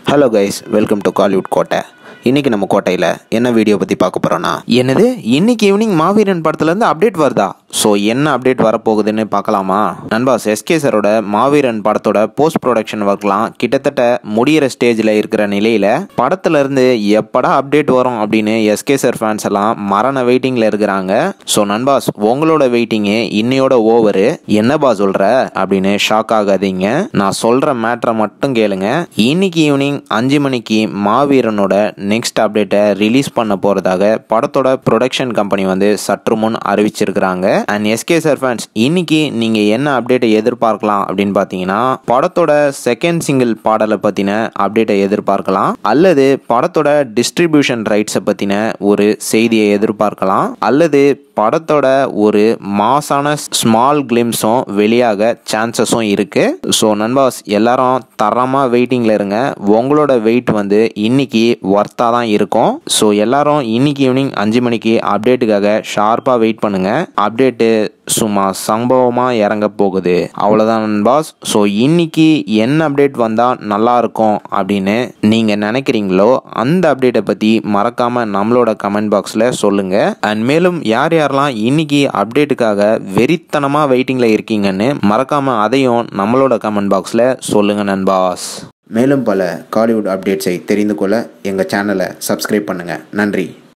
hello guys welcome to Kollywood கோட்டை இன்னைக்கு நம்ம கோட்டையில் என்ன வீடியோ பற்றி பார்க்க போகிறோன்னா என்னது இன்னைக்கு ஈவினிங் மாவீரன் படத்துலேருந்து அப்டேட் வருதா ஸோ என்ன அப்டேட் வரப்போகுதுன்னு பார்க்கலாமா நண்பாஸ் எஸ்கே சரோட மாவீரன் படத்தோட போஸ்ட் ப்ரொடக்ஷன் ஒர்க்லாம் கிட்டத்தட்ட முடியிற ஸ்டேஜில் இருக்கிற நிலையில் படத்துலேருந்து எப்படா அப்டேட் வரும் அப்படின்னு எஸ்கே சார் ஃபேன்ஸ் எல்லாம் மரண வெயிட்டிங்கில் இருக்கிறாங்க ஸோ நண்பாஸ் உங்களோட வெயிட்டிங்கு இன்னையோட ஓவரு என்னப்பா சொல்கிற அப்படின்னு ஷாக் ஆகாதீங்க நான் சொல்கிற மேட்ரை மட்டும் கேளுங்க இன்னைக்கு ஈவினிங் அஞ்சு மணிக்கு மாவீரனோட நெக்ஸ்ட் அப்டேட்டை ரிலீஸ் பண்ண போகிறதாக படத்தோட ப்ரொடக்ஷன் கம்பெனி வந்து சற்று முன் அறிவிச்சிருக்கிறாங்க அண்ட் எஸ்கே சார் ஃபேன்ஸ் இன்னைக்கு நீங்கள் என்ன அப்டேட்டை எதிர்பார்க்கலாம் அப்படின்னு பார்த்தீங்கன்னா படத்தோட செகண்ட் சிங்கிள் பாடலை பற்றின அப்டேட்டை எதிர்பார்க்கலாம் அல்லது படத்தோட டிஸ்ட்ரிபியூஷன் ரைட்ஸை பற்றின ஒரு செய்தியை எதிர்பார்க்கலாம் அல்லது படத்தோட ஒரு மாசான ஸ்மால் கிளிம்ஸும் வெளியாக சான்சஸும் இருக்கு ஸோ நண்பாஸ் எல்லாரும் தரமாக வெயிட்டிங்கில் இருங்க உங்களோட வெயிட் வந்து இன்னைக்கு ஒர்த்தாக தான் இருக்கும் ஸோ எல்லாரும் இன்னைக்கு ஈவினிங் அஞ்சு மணிக்கு அப்டேட்டுக்காக ஷார்ப்பாக வெயிட் பண்ணுங்க அப்டேட்டு சும்மா சம்பவமாக இறங்க போகுது அவ்வளோதான் நண்பாஸ் ஸோ இன்னைக்கு என்ன அப்டேட் வந்தால் நல்லா இருக்கும் அப்படின்னு நீங்கள் நினைக்கிறீங்களோ அந்த அப்டேட்டை பற்றி மறக்காமல் நம்மளோட கமெண்ட் பாக்ஸில் சொல்லுங்கள் அண்ட் மேலும் யார் யாரெல்லாம் இன்னைக்கு அப்டேட்டுக்காக வெறித்தனமாக வெயிட்டிங்கில் இருக்கீங்கன்னு மறக்காமல் அதையும் நம்மளோட கமெண்ட் பாக்ஸில் சொல்லுங்கள் நண்பாஸ் மேலும் பல காலிவுட் அப்டேட்ஸை தெரிந்து கொள்ள எங்கள் சேனலை சப்ஸ்கிரைப் பண்ணுங்கள் நன்றி